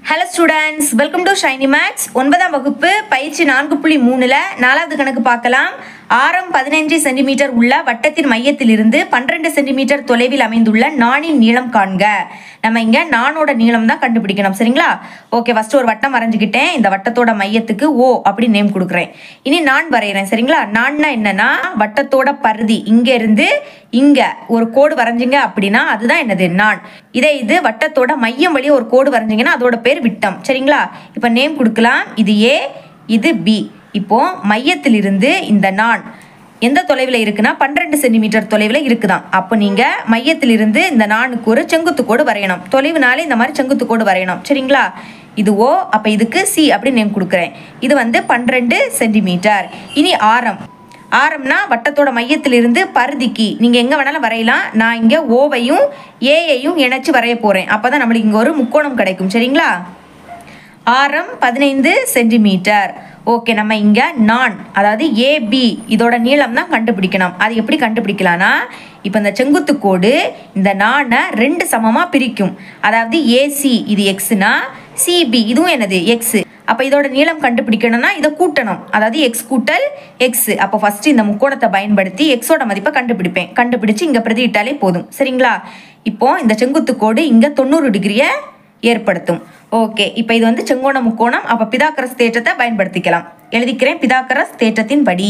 hello students welcome to Shiny Max ஒன்பதாம் வகுப்பு பயிற்சி நான்கு புள்ளி மூணில் நாலாவது கணக்கு பார்க்கலாம் ஆரம் பதினைஞ்சு சென்டிமீட்டர் உள்ள வட்டத்தின் மையத்திலிருந்து பன்னிரெண்டு சென்டிமீட்டர் தொலைவில் அமைந்துள்ள நாணின் நீளம் காண்க நம்ம இங்கே நானோட நீளம் தான் கண்டுபிடிக்கணும் சரிங்களா ஓகே ஃபஸ்ட்டு ஒரு வட்டம் வரைஞ்சிக்கிட்டேன் இந்த வட்டத்தோட மையத்துக்கு ஓ அப்படி நேம் கொடுக்குறேன் இனி நான் வரைகிறேன் சரிங்களா நான்னா என்னன்னா வட்டத்தோட பருதி இங்க இருந்து இங்க ஒரு கோடு வரைஞ்சிங்க அப்படின்னா அதுதான் என்னது நான் இதே இது வட்டத்தோட மையம் வழியே ஒரு கோடு வரைஞ்சிங்கன்னா அதோட பேர் விட்டம் சரிங்களா இப்போ நேம் கொடுக்கலாம் இது ஏ இது பி இப்போ மையத்திலிருந்து இந்த நான் எந்த தொலைவில் இருக்குன்னா பன்னிரெண்டு சென்டிமீட்டர் தொலைவில் இருக்குதான் அப்போ நீங்கள் மையத்திலிருந்து இந்த நானுக்கு ஒரு செங்குத்து கோடு வரையணும் தொலைவுனாலே இந்த மாதிரி செங்குத்து கோடு வரையணும் சரிங்களா இது ஓ அப்போ இதுக்கு சி அப்படின்னு நேம் கொடுக்குறேன் இது வந்து பன்னிரெண்டு சென்டிமீட்டர் இனி ஆரம் ஆரம்னா வட்டத்தோட மையத்திலிருந்து பருதிக்கு நீங்கள் எங்கே வேணாலும் வரையலாம் நான் இங்கே ஓவையும் ஏயையும் இணைச்சு வரைய போகிறேன் அப்போ தான் நம்மளுக்கு இங்கே ஒரு முக்கோணம் கிடைக்கும் சரிங்களா ஆரம் பதினைந்து சென்டிமீட்டர் ஓகே நம்ம இங்கே நான் அதாவது ஏபி இதோட நீளம் தான் கண்டுபிடிக்கணும் அது எப்படி கண்டுபிடிக்கலாம்னா இப்போ இந்த செங்குத்து கோடு இந்த நானை ரெண்டு சமமாக பிரிக்கும் அதாவது ஏசி இது எக்ஸ்னா சிபி இதுவும் என்னது எக்ஸ் அப்போ இதோட நீளம் கண்டுபிடிக்கணும்னா இதை கூட்டணும் அதாவது எக்ஸ் கூட்டல் எக்ஸ் அப்போ ஃபஸ்ட்டு இந்த முக்கோணத்தை பயன்படுத்தி எக்ஸோட மதிப்பை கண்டுபிடிப்பேன் கண்டுபிடிச்சு இங்கே பிரதியிட்டாலே போதும் சரிங்களா இப்போ இந்த செங்குத்து கோடு இங்கே தொண்ணூறு டிகிரியை ஏற்படுத்தும் ஓகே இப்போ இது வந்து செங்கோண முக்கோணம் அப்போ பிதாக்கரஸ் தேற்றத்தை பயன்படுத்திக்கலாம் எழுதிக்கிறேன் பிதாக்கரஸ் தேற்றத்தின் படி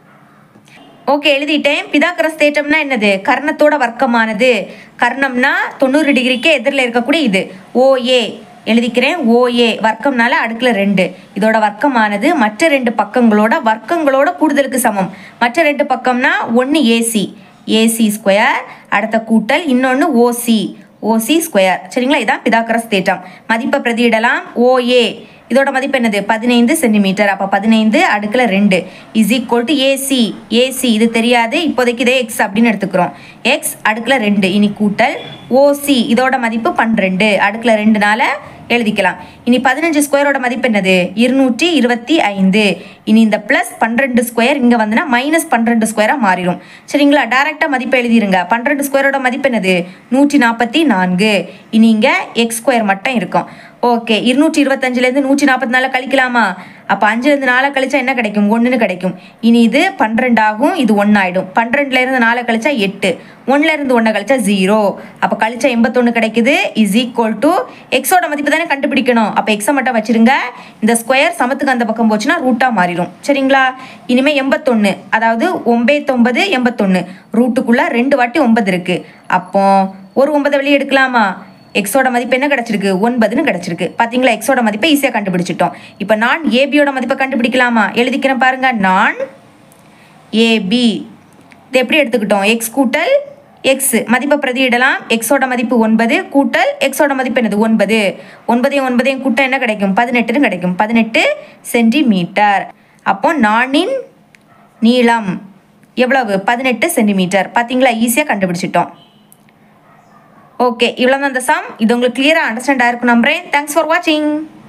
ஓகே எழுதிட்டேன் பிதாக்கரஸ் தேற்றம்னா என்னது கர்ணத்தோட வர்க்கமானது கர்ணம்னா தொண்ணூறு டிகிரிக்கு எதிரில் இருக்கக்கூடிய இது ஓஏ எழுதிக்கிறேன் ஓஏ வர்க்கம்னால அடுக்கில் ரெண்டு இதோட வர்க்கமானது மற்ற ரெண்டு பக்கங்களோட வர்க்கங்களோட கூடுதலுக்கு சமம் மற்ற ரெண்டு பக்கம்னா ஒன்று ஏசி ஏசி ஸ்கொயர் அடுத்த கூட்டல் இன்னொன்று ஓசி ஓசி ஸ்கொயர் சரிங்களா இதான் பிதாக்கரஸ் தேற்றம் மதிப்பை பிரதியிடலாம் ஓஏ இதோட மதிப்பு என்னது பதினைந்து சென்டிமீட்டர் அப்போ பதினைந்து அடுக்கில் ரெண்டு is equal to AC AC இது தெரியாது இப்போதைக்கு இதே எக்ஸ் அப்படின்னு எடுத்துக்கிறோம் எக்ஸ் அடுக்கில் ரெண்டு இனி கூட்டல் ஓசி இதோட மதிப்பு பன்னிரெண்டு அடுக்கில் ரெண்டுனால எழுதிக்கலாம் இனி பதினஞ்சு ஸ்கொயரோட மதிப்பு என்னது இருநூற்றி இருபத்தி ஐந்து இனி இந்த ப்ளஸ் பன்னிரெண்டு ஸ்கொயர் இங்கே வந்துன்னா மைனஸ் பன்னிரெண்டு ஸ்கொயராக மாறிடும் சரிங்களா டேரெக்டாக மதிப்பு எழுதிருங்க பன்னிரெண்டு ஸ்கொயரோட மதிப்பு என்னது நூற்றி நாற்பத்தி நான்கு இனி இங்கே எக்ஸ் ஸ்கொயர் மட்டும் இருக்கும் ஓகே இருநூற்றி இருபத்தஞ்சிலேருந்து நூற்றி நாற்பத்தி நாலு கழிக்கலாமா அப்போ அஞ்சுலேருந்து நாலு கழிச்சா என்ன கிடைக்கும் ஒன்றுன்னு கிடைக்கும் இனி இது பன்னிரெண்டு ஆகும் இது ஒன்றாயிடும் பன்னிரெண்டுலேருந்து நாலு கழிச்சா எட்டு ஒன்றுலேருந்து ஒன்றை கழிச்சா ஜீரோ அப்போ கழிச்சா எண்பத்தொன்று கிடைக்குது இஸ் ஈக்குவல் டு எக்ஸோட மதிப்பு தானே கண்டுபிடிக்கணும் அப்போ எக்ஸை மட்டும் வச்சிருங்க இந்த ஸ்கொயர் சமத்துக்கு அந்த பக்கம் போச்சுன்னா ரூட்டாக மாறிடும் சரிங்களா இனிமேல் எண்பத்தொன்று அதாவது ஒம்பத்தொம்பது எண்பத்தொன்று ரூட்டுக்குள்ளே ரெண்டு வாட்டி ஒன்பது இருக்குது அப்போ ஒரு ஒன்பதை வெளியே எடுக்கலாமா எக்ஸோட மதிப்பு என்ன கிடச்சிருக்கு ஒன்பதுன்னு கிடச்சிருக்கு பார்த்தீங்களா எக்ஸோட மதிப்பை ஈஸியாக கண்டுபிடிச்சிட்டோம் இப்போ நான் ஏபியோட மதிப்பை கண்டுபிடிக்கலாமா எழுதிக்கிறேன் பாருங்க நான் ஏபி இது எப்படி எடுத்துக்கிட்டோம் எக்ஸ் கூட்டல் எக்ஸ் மதிப்பை பிரதியிடலாம் எக்ஸோட மதிப்பு ஒன்பது கூட்டல் எக்ஸோட மதிப்பு என்னது ஒன்பது ஒன்பதையும் ஒன்பதையும் கூட்டம் என்ன கிடைக்கும் பதினெட்டுன்னு கிடைக்கும் பதினெட்டு சென்டிமீட்டர் அப்போ நானின் நீளம் எவ்வளவு பதினெட்டு சென்டிமீட்டர் பார்த்தீங்களா ஈஸியாக கண்டுபிடிச்சிட்டோம் ஓகே இவ்வளோ தான் அந்த சம் இது உங்களுக்கு கிளியராக அண்டர்ஸ்டாண்ட் ஆயிருக்கும் நம்புறேன் தேங்க்ஸ் ஃபார் வாட்சிங்